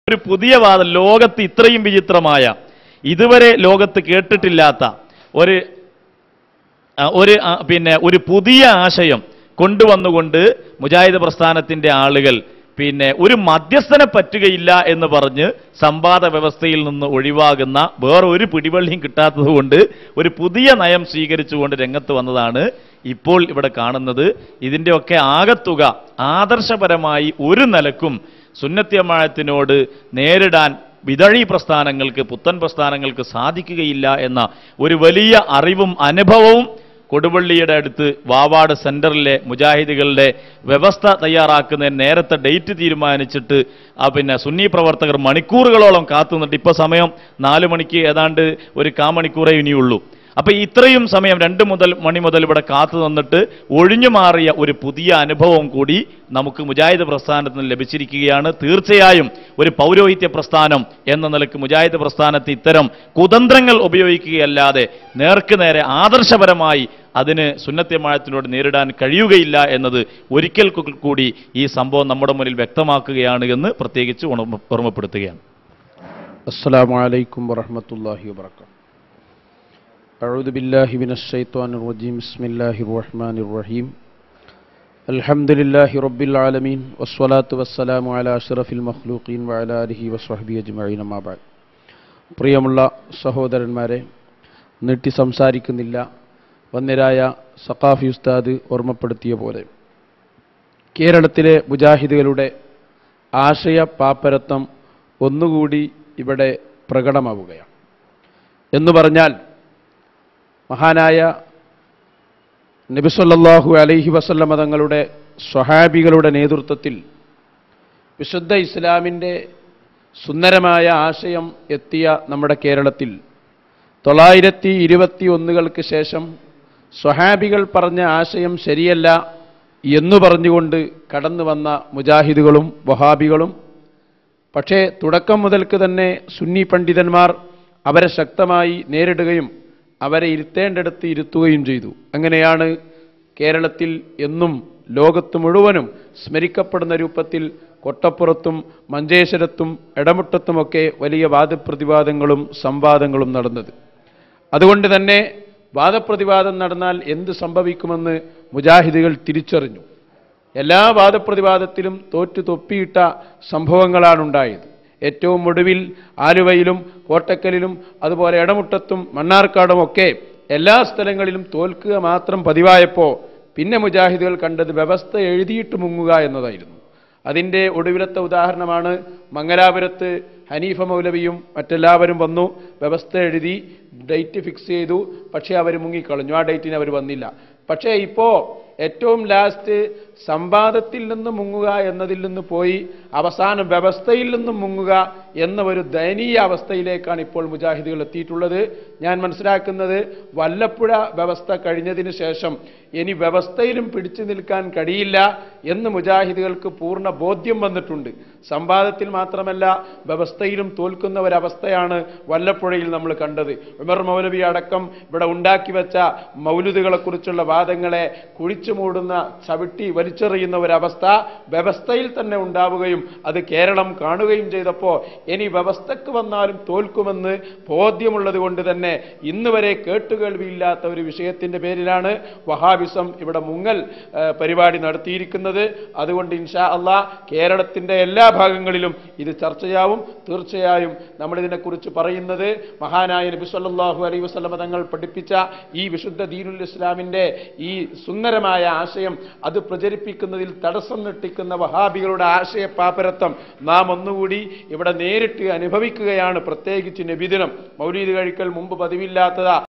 ഒരു പുതിയ വാദം ലോകത്ത് ഇത്രയും വിചിത്രമായ ഇതുവരെ ലോകത്ത് കേട്ടിട്ടില്ലാത്ത ഒരു ആ, ഒരു ആ, പിന്നെ ഒരു പുതിയ ആശയം കൊണ്ടുവന്നുകൊണ്ട് മുജാഹിദ് പ്രസ്ഥാനത്തിന്റെ ആളുകൾ പിന്നെ ഒരു മധ്യസ്ഥനെ പറ്റുകയില്ല എന്ന് പറഞ്ഞ് സംവാദ വ്യവസ്ഥയിൽ നിന്ന് ഒഴിവാകുന്ന വേറെ ഒരു പിടിവള്ളിയും കിട്ടാത്തത് കൊണ്ട് ഒരു പുതിയ നയം സ്വീകരിച്ചുകൊണ്ട് രംഗത്ത് വന്നതാണ് ഇപ്പോൾ ഇവിടെ കാണുന്നത് ഇതിൻ്റെയൊക്കെ ആകത്തുക ആദർശപരമായി ഒരു നിലക്കും സുന്നത്യമാഴത്തിനോട് നേരിടാൻ വിതഴി പ്രസ്ഥാനങ്ങൾക്ക് പുത്തൻ പ്രസ്ഥാനങ്ങൾക്ക് സാധിക്കുകയില്ല എന്ന ഒരു വലിയ അറിവും അനുഭവവും കൊടുവള്ളിയുടെ അടുത്ത് വാവാട് സെന്ററിലെ മുജാഹിദുകളുടെ വ്യവസ്ഥ തയ്യാറാക്കുന്നതിന് നേരത്തെ ഡേറ്റ് തീരുമാനിച്ചിട്ട് ആ പിന്നെ സുന്നി പ്രവർത്തകർ മണിക്കൂറുകളോളം കാത്തു നിന്നിട്ട് ഇപ്പോൾ സമയം നാല് മണിക്ക് ഏതാണ്ട് ഒരു കാമണിക്കൂറേ ഇനിയുള്ളൂ അപ്പൊ ഇത്രയും സമയം രണ്ട് മുതൽ മണി മുതൽ ഇവിടെ കാത്തു നിന്നിട്ട് ഒഴിഞ്ഞു മാറിയ ഒരു പുതിയ അനുഭവം കൂടി നമുക്ക് മുജാഹിദ് പ്രസ്ഥാനത്തിൽ നിന്ന് ലഭിച്ചിരിക്കുകയാണ് തീർച്ചയായും ഒരു പൗരോഹിത്യ പ്രസ്ഥാനം എന്ന നിലക്ക് മുജാഹിദ് പ്രസ്ഥാനത്ത് ഇത്തരം കുതന്ത്രങ്ങൾ ഉപയോഗിക്കുകയല്ലാതെ നേർക്ക് നേരെ ആദർശപരമായി അതിന് സുന്നത്യമാഴത്തിനോട് നേരിടാൻ കഴിയുകയില്ല എന്നത് ഒരിക്കൽ കു- കൂടി ഈ സംഭവം നമ്മുടെ മുന്നിൽ വ്യക്തമാക്കുകയാണ് എന്ന് പ്രത്യേകിച്ച് ഉണർമ്മ- ഓർമ്മപ്പെടുത്തുകയാണ് السلام عليكم ورحمة الله وبركاته أعوذ بالله من الشيطان الرجيم بسم الله الرحمن الرحيم الحمد لله رب العالمين والصلاة والسلام على أشرف المخلوقين وعلى آله وصحبه أجمعين ما بعد പ്രിയമുള്ള സഹോദരന്മാരെ നീട്ടി സംസാരിക്കുന്നില്ല വന്യരായ സഖാഫി ഉസ്താദ് ഓർമ്മപ്പെടുത്തിയ പോലെ കേരളത്തിലെ മുജാഹിദുകളുടെ ആശയ പാപ്പരത്വം ഒന്നുകൂടി ഇവിടെ പ്രകടമാവുകയാണ് എന്ന് പറഞ്ഞാൽ മഹാനായ നബിസല്ലാഹു അലൈഹി വസല്ലമ തങ്ങളുടെ സ്വഹാബികളുടെ നേതൃത്വത്തിൽ വിശുദ്ധ ഇസ്ലാമിൻ്റെ സുന്ദരമായ ആശയം എത്തിയ നമ്മുടെ കേരളത്തിൽ തൊള്ളായിരത്തി ഇരുപത്തി ഒന്നുകൾക്ക് ശേഷം സ്വഹാബികൾ പറഞ്ഞ ആശയം ശരിയല്ല എന്നു പറഞ്ഞുകൊണ്ട് കടന്നു വന്ന മുജാഹിദുകളും വഹാബികളും പക്ഷേ തുടക്കം മുതൽക്ക് തന്നെ സുന്നി പണ്ഡിതന്മാർ അവരെ ശക്തമായി നേരിടുകയും അവരെ ഇരുത്തേണ്ടടുത്ത് ഇരുത്തുകയും ചെയ്തു അങ്ങനെയാണ് കേരളത്തിൽ എന്നും ലോകത്ത് മുഴുവനും സ്മരിക്കപ്പെടുന്ന രൂപത്തിൽ കൊട്ടപ്പുറത്തും മഞ്ചേശ്വരത്തും ഇടമുട്ടത്തുമൊക്കെ വലിയ വാദപ്രതിവാദങ്ങളും സംവാദങ്ങളും നടന്നത് അതുകൊണ്ട് തന്നെ വാദപ്രതിവാദം നടന്നാൽ എന്ത് സംഭവിക്കുമെന്ന് മുജാഹിദുകൾ തിരിച്ചറിഞ്ഞു എല്ലാ വാദപ്രതിവാദത്തിലും തോറ്റു തൊപ്പിയിട്ട സംഭവങ്ങളാണ് ഉണ്ടായത് ഏറ്റവും ഒടുവിൽ ആലുവയിലും കോട്ടക്കലിലും അതുപോലെ ഇടമുട്ടത്തും മണ്ണാർക്കാടും ഒക്കെ എല്ലാ സ്ഥലങ്ങളിലും തോൽക്കുക മാത്രം പതിവായപ്പോൾ പിന്നെ മുജാഹിദുകൾ കണ്ടത് വ്യവസ്ഥ എഴുതിയിട്ട് മുങ്ങുക എന്നതായിരുന്നു അതിൻ്റെ ഒടുവിലത്തെ ഉദാഹരണമാണ് മംഗലാപുരത്ത് ഹനീഫ മൗലവിയും മറ്റെല്ലാവരും വന്നു വ്യവസ്ഥ എഴുതി ഡേറ്റ് ഫിക്സ് ചെയ്തു പക്ഷേ അവർ മുങ്ങിക്കളഞ്ഞു ആ ഡേറ്റിന് അവർ വന്നില്ല പക്ഷേ ഇപ്പോൾ ഏറ്റവും ലാസ്റ്റ് സംവാദത്തിൽ നിന്ന് മുങ്ങുക എന്നതിൽ നിന്ന് പോയി അവസാനം വ്യവസ്ഥയിൽ നിന്നും മുങ്ങുക എന്ന ഒരു ദയനീയ അവസ്ഥയിലേക്കാണ് ഇപ്പോൾ മുജാഹിദുകൾ എത്തിയിട്ടുള്ളത് ഞാൻ മനസ്സിലാക്കുന്നത് വല്ലപ്പുഴ വ്യവസ്ഥ കഴിഞ്ഞതിന് ശേഷം ഇനി വ്യവസ്ഥയിലും പിടിച്ചു നിൽക്കാൻ കഴിയില്ല എന്ന് മുജാഹിദുകൾക്ക് പൂർണ്ണ ബോധ്യം വന്നിട്ടുണ്ട് സംവാദത്തിൽ മാത്രമല്ല വ്യവസ്ഥയിലും തോൽക്കുന്ന ഒരവസ്ഥയാണ് വല്ലപ്പുഴയിൽ നമ്മൾ കണ്ടത് ഉമർ മൗലവി അടക്കം ഇവിടെ ഉണ്ടാക്കി വെച്ച മൗലുദുകളെക്കുറിച്ചുള്ള വാദങ്ങളെ കുഴിച്ചു മൂടുന്ന ചവിട്ടി വലിച്ചെറിയുന്ന ഒരവസ്ഥ വ്യവസ്ഥയിൽ തന്നെ ഉണ്ടാവുകയും അത് കേരളം കാണുകയും ചെയ്തപ്പോൾ ഇനി വ്യവസ്ഥക്ക് വന്നാലും തോൽക്കുമെന്ന് ബോധ്യമുള്ളത് കൊണ്ട് തന്നെ ഇന്ന് വരെ കേട്ടുകേൾവിയില്ലാത്ത ഒരു വിഷയത്തിന്റെ പേരിലാണ് വഹാബിസം ഇവിടെ മുങ്ങൽ ആ, പരിപാടി നടത്തിയിരിക്കുന്നത് അതുകൊണ്ട് ഇൻഷാ അള്ളാ കേരളത്തിന്റെ എല്ലാ ഭാഗങ്ങളിലും ഇത് ചർച്ചയാവും തീർച്ചയായും നമ്മൾ ഇതിനെക്കുറിച്ച് പറയുന്നത് മഹാനായ നബി സല്ലല്ലാഹു അലൈഹി വസല്ലമ തങ്ങൾ പഠിപ്പിച്ച ഈ വിശുദ്ധ ദീനുൽ ഇസ്ലാമിന്റെ ഈ സുന്ദരമായ ആശയം അത് പ്രചരിപ്പിക്കുന്നതിൽ തടസ്സം നെട്ടിക്കുന്ന വഹാബികളുടെ ആശയ പാപ്പരത്വം നാം ഒന്നുകൂടി ഇവിടെ നേരിട്ട് അനുഭവിക്കുകയാണ് പ്രത്യേകിച്ച് നബിദിനം മൗലീദ് കഴിക്കൽ മുമ്പ് പതിവില്ലാത്തതാ